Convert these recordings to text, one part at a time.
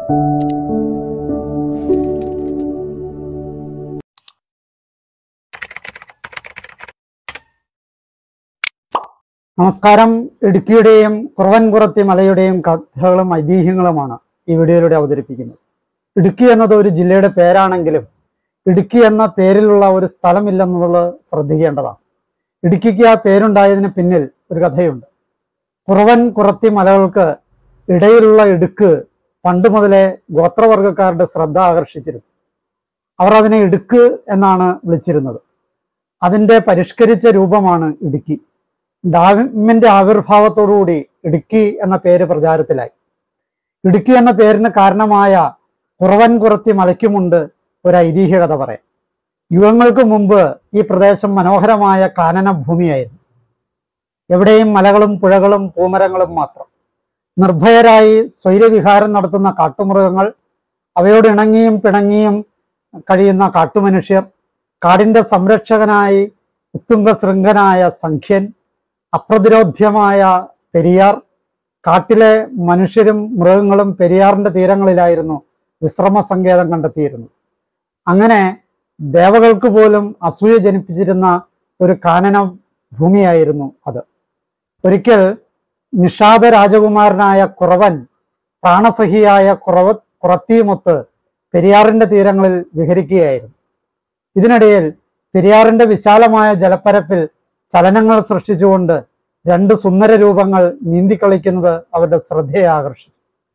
നമസ്കാരം ഇടുക്കിയുടെയും കുറവൻകുറത്തി മലയുടെയും കഥകളും ഐതിഹ്യങ്ങളുമാണ് ഈ വീഡിയോയിലൂടെ അവതരിപ്പിക്കുന്നത് ഇടുക്കി എന്നത് ഒരു ജില്ലയുടെ പേരാണെങ്കിലും ഇടുക്കി എന്ന പേരിലുള്ള ഒരു സ്ഥലമില്ലെന്നുള്ളത് ശ്രദ്ധിക്കേണ്ടതാണ് ഇടുക്കിക്ക് ആ പേരുണ്ടായതിന് പിന്നിൽ ഒരു കഥയുണ്ട് കുറവൻ കുറത്തി മലകൾക്ക് ഇടയിലുള്ള ഇടുക്ക് പണ്ട് മുതലേ ഗോത്രവർഗക്കാരുടെ ശ്രദ്ധ ആകർഷിച്ചിരുന്നു അവർ അതിനെ ഇടുക്ക് എന്നാണ് വിളിച്ചിരുന്നത് അതിന്റെ പരിഷ്കരിച്ച രൂപമാണ് ഇടുക്കി ഡാമിന്റെ ആവിർഭാവത്തോടുകൂടി ഇടുക്കി എന്ന പേര് പ്രചാരത്തിലായി ഇടുക്കി എന്ന പേരിന് കാരണമായ കുറവൻ കുറത്തി മലയ്ക്കുമുണ്ട് ഒരു ഐതിഹ്യ കഥ പറയാം യുഗങ്ങൾക്ക് മുമ്പ് ഈ പ്രദേശം മനോഹരമായ കാനന ഭൂമിയായിരുന്നു എവിടെയും മലകളും പുഴകളും പൂമരങ്ങളും മാത്രം നിർഭയരായി സ്വൈരവിഹാരം നടത്തുന്ന കാട്ടുമൃഗങ്ങൾ അവയോട് ഇണങ്ങിയും പിണങ്ങിയും കഴിയുന്ന കാട്ടുമനുഷ്യർ കാടിന്റെ സംരക്ഷകനായി ഉത്തുംഗ ശൃംഖനായ സംഖ്യൻ അപ്രതിരോധ്യമായ പെരിയാർ കാട്ടിലെ മനുഷ്യരും മൃഗങ്ങളും പെരിയാറിന്റെ തീരങ്ങളിലായിരുന്നു വിശ്രമ സങ്കേതം കണ്ടെത്തിയിരുന്നത് അങ്ങനെ ദേവകൾക്ക് പോലും അസൂയ ജനിപ്പിച്ചിരുന്ന ഒരു കാനന ഭൂമിയായിരുന്നു അത് ഒരിക്കൽ നിഷാദ രാജകുമാരനായ കുറവൻ പ്രാണസഹിയായ കുറവ കുറത്തിയുമൊത്ത് പെരിയാറിന്റെ തീരങ്ങളിൽ വിഹരിക്കുകയായിരുന്നു ഇതിനിടയിൽ പെരിയാറിന്റെ വിശാലമായ ജലപ്പരപ്പിൽ ചലനങ്ങൾ സൃഷ്ടിച്ചുകൊണ്ട് രണ്ട് സുന്ദര രൂപങ്ങൾ നീന്തിക്കളിക്കുന്നത് അവരുടെ ശ്രദ്ധയെ ആകർഷിച്ചു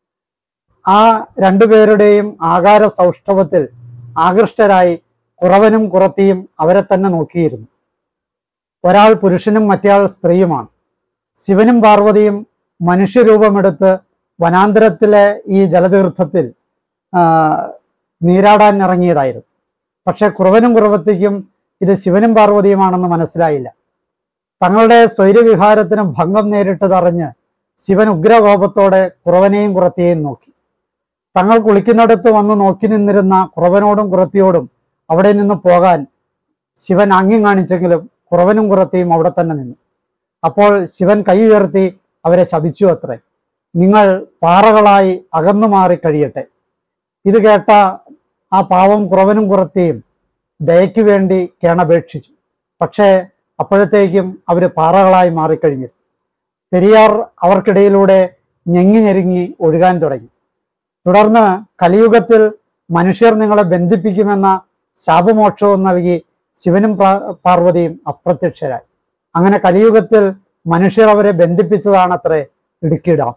ആ രണ്ടുപേരുടെയും ആകാര സൗഷ്ഠവത്തിൽ ആകൃഷ്ടരായി കുറവനും കുറത്തിയും അവരെ തന്നെ നോക്കിയിരുന്നു ഒരാൾ പുരുഷനും മറ്റേയാൾ സ്ത്രീയുമാണ് ശിവനും പാർവതിയും മനുഷ്യരൂപമെടുത്ത് വനാന്തരത്തിലെ ഈ ജലതീർത്ഥത്തിൽ ആ, നീരാടാൻ ഇറങ്ങിയതായിരുന്നു പക്ഷെ കുറവനും കുറവത്തിക്കും ഇത് ശിവനും പാർവതിയുമാണെന്ന് മനസ്സിലായില്ല തങ്ങളുടെ സ്വൈരവിഹാരത്തിന് ഭംഗം നേരിട്ടതറിഞ്ഞ് ശിവൻ ഉഗ്രകോപത്തോടെ കുറവനെയും കുറത്തിയെയും നോക്കി തങ്ങൾ കുളിക്കുന്നിടത്ത് വന്ന് നോക്കി നിന്നിരുന്ന കുറവനോടും കുറത്തിയോടും അവിടെ നിന്ന് പോകാൻ ശിവൻ ആംഗ്യം കാണിച്ചെങ്കിലും കുറവനും കുറത്തിയും അവിടെ തന്നെ നിന്നു അപ്പോൾ ശിവൻ കൈ ഉയർത്തി അവരെ ശപിച്ചു അത്രേ നിങ്ങൾ പാറകളായി അകന്നു മാറി കഴിയട്ടെ ഇത് കേട്ട ആ പാവം കുറവനും കുറത്തിയും ദയയ്ക്ക് വേണ്ടി കേണപേക്ഷിച്ചു പക്ഷേ അപ്പോഴത്തേക്കും അവര് പാറകളായി മാറിക്കഴിഞ്ഞു പെരിയാർ അവർക്കിടയിലൂടെ ഞെങ്ങി ഞെരുങ്ങി ഒഴുകാൻ തുടങ്ങി തുടർന്ന് കലിയുഗത്തിൽ മനുഷ്യർ നിങ്ങളെ ബന്ധിപ്പിക്കുമെന്ന ശാപമോക്ഷവും നൽകി ശിവനും പാ- പാർവതിയും അപ്രത്യക്ഷരായി അങ്ങനെ കലിയുഗത്തിൽ മനുഷ്യർ അവരെ ബന്ധിപ്പിച്ചതാണത്രേ ഇടുക്കി ഡാം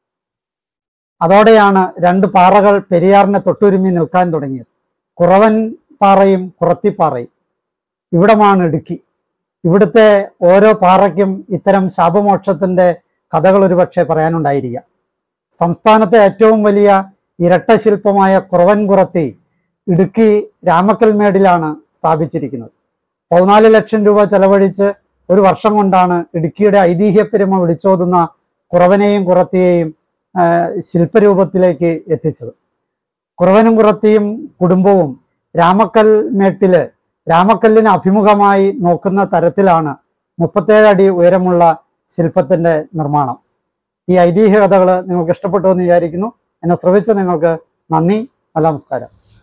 അതോടെയാണ് രണ്ട് പാറകൾ പെരിയാറിനെ തൊട്ടുരുമി നിൽക്കാൻ തുടങ്ങിയത് കുറവൻ പാറയും കുറത്തിപ്പാറയും ഇവിടമാണ് ഇടുക്കി ഇവിടുത്തെ ഓരോ പാറയ്ക്കും ഇത്തരം ശാപമോക്ഷത്തിന്റെ കഥകൾ ഒരുപക്ഷെ പറയാനുണ്ടായിരിക്കാം സംസ്ഥാനത്തെ ഏറ്റവും വലിയ ഇരട്ട ശില്പമായ കുറവൻ കുറത്തി ഇടുക്കി രാമക്കൽമേടിലാണ് സ്ഥാപിച്ചിരിക്കുന്നത് പതിനാല് ലക്ഷം രൂപ ചെലവഴിച്ച് ഒരു വർഷം കൊണ്ടാണ് ഇടുക്കിയുടെ ഐതിഹ്യപ്പെരുമ വിളിച്ചോതുന്ന കുറവനെയും കുറത്തിയെയും ആ, ശില്പരൂപത്തിലേക്ക് എത്തിച്ചത് കുറവനും കുറത്തിയും കുടുംബവും രാമക്കൽ മേട്ടില് രാമക്കല്ലിന് അഭിമുഖമായി നോക്കുന്ന തരത്തിലാണ് മുപ്പത്തേഴ് അടി ഉയരമുള്ള ശില്പത്തിന്റെ നിർമ്മാണം ഈ ഐതിഹ്യ കഥകൾ നിങ്ങൾക്ക് ഇഷ്ടപ്പെട്ടു എന്ന് വിചാരിക്കുന്നു എന്നെ ശ്രമിച്ച നിങ്ങൾക്ക് നന്ദി നല്ല നമസ്കാരം